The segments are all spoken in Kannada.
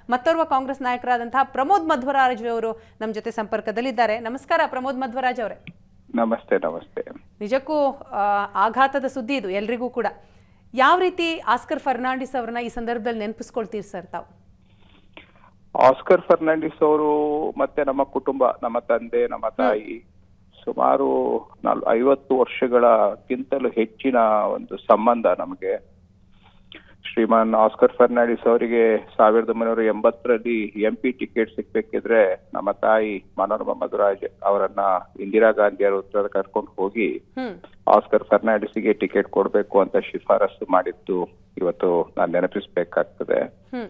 ಮತ್ತೋರ್ವ ಕಾಂಗ್ರೆಸ್ ನಾಯಕರಾದಂತಹ ಪ್ರಮೋದ್ ಮಧ್ವರಾಜ್ ಅವರು ನಮ್ಮ ಜೊತೆ ಸಂಪರ್ಕದಲ್ಲಿದ್ದಾರೆ ನಮಸ್ಕಾರ ಪ್ರಮೋದ್ ಮಧ್ವರಾಜ್ ಅವರೇ ನಮಸ್ತೆ ನಮಸ್ತೆ ನಿಜಕ್ಕೂ ಆ, ಆಘಾತದ ಸುದ್ದಿ ಇದು ಎಲ್ರಿಗೂ ಕೂಡ ಯಾವ ರೀತಿ ಆಸ್ಕರ್ ಫರ್ನಾಂಡಿಸ್ ಅವರನ್ನ ಈ ಸಂದರ್ಭದಲ್ಲಿ ನೆನಪಿಸ್ಕೊಳ್ತೀರಿ ಸರ್ ತಾವು ಆಸ್ಕರ್ ಫರ್ನಾಂಡಿಸ್ ಅವರು ಮತ್ತೆ ನಮ್ಮ ಕುಟುಂಬ ನಮ್ಮ ತಂದೆ ನಮ್ಮ ತಾಯಿ ಸುಮಾರು ನಾಲ್ ಐವತ್ತು ವರ್ಷಗಳಕ್ಕಿಂತಲೂ ಹೆಚ್ಚಿನ ಒಂದು ಸಂಬಂಧ ನಮಗೆ ಶ್ರೀಮಾನ್ ಆಸ್ಕರ್ ಫರ್ನಾಂಡಿಸ್ ಅವರಿಗೆ ಸಾವಿರದ ಒಂಬೈನೂರ ಎಂಬತ್ತರಲ್ಲಿ ಎಂ ಪಿ ಟಿಕೆಟ್ ಸಿಗ್ಬೇಕಿದ್ರೆ ನಮ್ಮ ತಾಯಿ ಮನೋರಮಾ ಮಧುರಾಜ್ ಅವರನ್ನ ಇಂದಿರಾ ಗಾಂಧಿ ಅವರ ಉತ್ತರ ಕರ್ಕೊಂಡು ಹೋಗಿ ಹ್ಮ್ ಆಸ್ಕರ್ ಫರ್ನಾಂಡಿಸ್ಗೆ ಟಿಕೆಟ್ ಕೊಡಬೇಕು ಅಂತ ಶಿಫಾರಸು ಮಾಡಿದ್ದು ಇವತ್ತು ನಾನು ನೆನಪಿಸ್ಬೇಕಾಗ್ತದೆ ಹ್ಮ್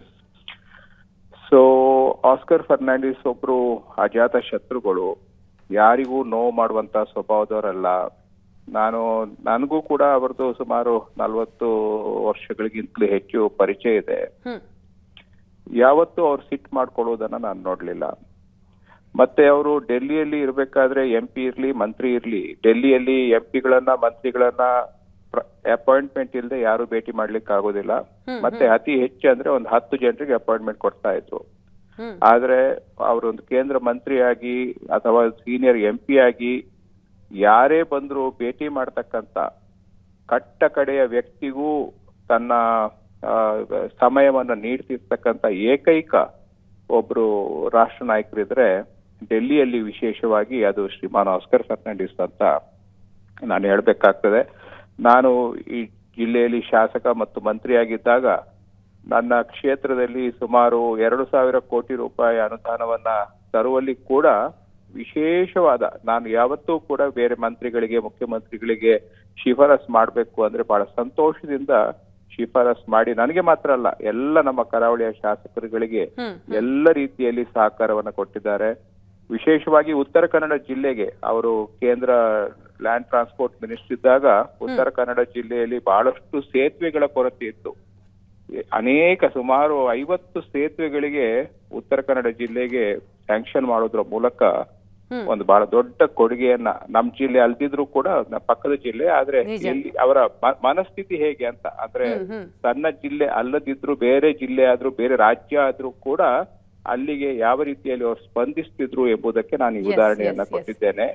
ಸೊ ಆಸ್ಕರ್ ಫರ್ನಾಂಡಿಸ್ ಒಬ್ರು ಅಜಾತ ಶತ್ರುಗಳು ಯಾರಿಗೂ ನೋವು ಮಾಡುವಂತ ಸ್ವಭಾವದವರಲ್ಲ ನಾನು ನನಗೂ ಕೂಡ ಅವರದ್ದು ಸುಮಾರು ನಲವತ್ತು ವರ್ಷಗಳಿಗಿಂತಲೂ ಹೆಚ್ಚು ಪರಿಚಯ ಇದೆ ಹ್ಮ್ ಯಾವತ್ತೂ ಅವ್ರು ಸಿಟ್ ಮಾಡ್ಕೊಳ್ಳೋದನ್ನ ನಾನು ನೋಡ್ಲಿಲ್ಲ ಮತ್ತೆ ಅವರು ಡೆಲ್ಲಿಯಲ್ಲಿ ಇರ್ಬೇಕಾದ್ರೆ ಎಂ ಪಿ ಇರ್ಲಿ ಮಂತ್ರಿ ಇರ್ಲಿ ಡೆಲ್ಲಿಯಲ್ಲಿ ಎಂ ಪಿಗಳನ್ನ ಮಂತ್ರಿಗಳನ್ನ ಅಪಾಯಿಂಟ್ಮೆಂಟ್ ಇಲ್ಲದೆ ಯಾರು ಭೇಟಿ ಮಾಡ್ಲಿಕ್ಕೆ ಆಗೋದಿಲ್ಲ ಹ್ಮ್, ಮತ್ತೆ ಅತಿ ಹೆಚ್ಚು ಅಂದ್ರೆ ಒಂದು ಹತ್ತು ಜನರಿಗೆ ಅಪಾಯಿಂಟ್ಮೆಂಟ್ ಕೊಡ್ತಾ ಇದ್ರು ಹ್ಮ್ ಆದ್ರೆ ಅವರೊಂದು ಕೇಂದ್ರ ಮಂತ್ರಿಯಾಗಿ ಅಥವಾ ಸೀನಿಯರ್ ಎಂ ಪಿ ಆಗಿ ಯಾರೇ ಬಂದ್ರು ಭೇಟಿ ಮಾಡ್ತಕ್ಕಂತ ಕಟ್ಟ ಕಡೆಯ ವ್ಯಕ್ತಿಗೂ ತನ್ನ ಆ, ಸಮಯವನ್ನ ನೀಡ್ತಿರ್ತಕ್ಕಂತ ಏಕೈಕ ಒಬ್ರು ರಾಷ್ಟ್ರ ನಾಯಕರಿದ್ರೆ ಡೆಲ್ಲಿಯಲ್ಲಿ ವಿಶೇಷವಾಗಿ ಅದು ಶ್ರೀಮಾನ್ ಆಸ್ಕರ್ ಫರ್ನಾಂಡಿಸ್ ಅಂತ ನಾನು ಹೇಳ್ಬೇಕಾಗ್ತದೆ ನಾನು ಈ ಜಿಲ್ಲೆಯಲ್ಲಿ ಶಾಸಕ ಮತ್ತು ಮಂತ್ರಿಯಾಗಿದ್ದಾಗ ನನ್ನ ಕ್ಷೇತ್ರದಲ್ಲಿ ಸುಮಾರು ಎರಡು ಸಾವಿರ ಕೋಟಿ ರೂಪಾಯಿ ಅನುದಾನವನ್ನ ತರುವಲ್ಲಿ ಕೂಡ ವಿಶೇಷವಾದ ನಾನು ಯಾವತ್ತೂ ಕೂಡ ಬೇರೆ ಮಂತ್ರಿಗಳಿಗೆ ಮುಖ್ಯಮಂತ್ರಿಗಳಿಗೆ ಶಿಫಾರಸ್ ಮಾಡಬೇಕು ಅಂದ್ರೆ ಬಹಳ ಸಂತೋಷದಿಂದ ಶಿಫಾರಸ್ ಮಾಡಿ ನನಗೆ ಮಾತ್ರ ಅಲ್ಲ ಎಲ್ಲ ನಮ್ಮ ಕರಾವಳಿಯ ಶಾಸಕರುಗಳಿಗೆ ಹ್ಮ್ ಎಲ್ಲ ರೀತಿಯಲ್ಲಿ ಸಹಕಾರವನ್ನ ಕೊಟ್ಟಿದ್ದಾರೆ ವಿಶೇಷವಾಗಿ ಉತ್ತರ ಕನ್ನಡ ಜಿಲ್ಲೆಗೆ ಅವರು ಕೇಂದ್ರ ಲ್ಯಾಂಡ್ ಟ್ರಾನ್ಸ್ಪೋರ್ಟ್ ಮಿನಿಸ್ಟರ್ ಇದ್ದಾಗ ಉತ್ತರ ಕನ್ನಡ ಜಿಲ್ಲೆಯಲ್ಲಿ ಬಹಳಷ್ಟು ಸೇತುವೆಗಳ ಕೊರತೆ ಇತ್ತು ಅನೇಕ ಸುಮಾರು ಐವತ್ತು ಸೇತುವೆಗಳಿಗೆ ಉತ್ತರ ಕನ್ನಡ ಜಿಲ್ಲೆಗೆ ಸ್ಯಾಂಕ್ಷನ್ ಮಾಡೋದ್ರ ಮೂಲಕ ಹ್ಮ್. ಒಂದು ಬಹಳ ದೊಡ್ಡ ಕೊಡುಗೆಯನ್ನ ನಮ್ ಜಿಲ್ಲೆ ಅಲ್ದಿದ್ರು ಕೂಡ ನಮ್ಮ ಪಕ್ಕದ ಜಿಲ್ಲೆ ಆದ್ರೆ ನಿಜ. ಎಲ್ಲಿ ಅವರ ಮ- ಮನಸ್ಥಿತಿ ಹೇಗೆ ಅಂತ ಅಂದ್ರೆ ಹ್ಮ್ ಹ್ಮ್ ಸಣ್ಣ ಜಿಲ್ಲೆ ಅಲ್ಲದಿದ್ರು ಬೇರೆ ಜಿಲ್ಲೆ ಆದ್ರೂ ಬೇರೆ ರಾಜ್ಯ ಆದ್ರೂ ಕೂಡ ಅಲ್ಲಿಗೆ ಯಾವ ರೀತಿಯಲ್ಲಿ ಅವರು ಸ್ಪಂದಿಸ್ತಿದ್ರು ಎಂಬುದಕ್ಕೆ ನಾನು ಈ Yes, ಉದಾಹರಣೆಯನ್ನ yes, yes. ಕೊಟ್ಟಿದ್ದೇನೆ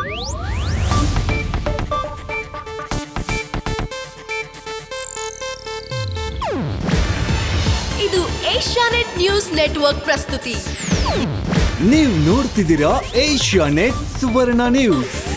ಇದು ಏಷ್ಯಾನೆಟ್ ನ್ಯೂಸ್ ನೆಟ್ವರ್ಕ್ ಪ್ರಸ್ತುತಿ ನೀವು ನೋಡ್ತಿದ್ದೀರಾ ಏಷ್ಯಾ ನೆಟ್ ಸುವರ್ಣ ನ್ಯೂಸ್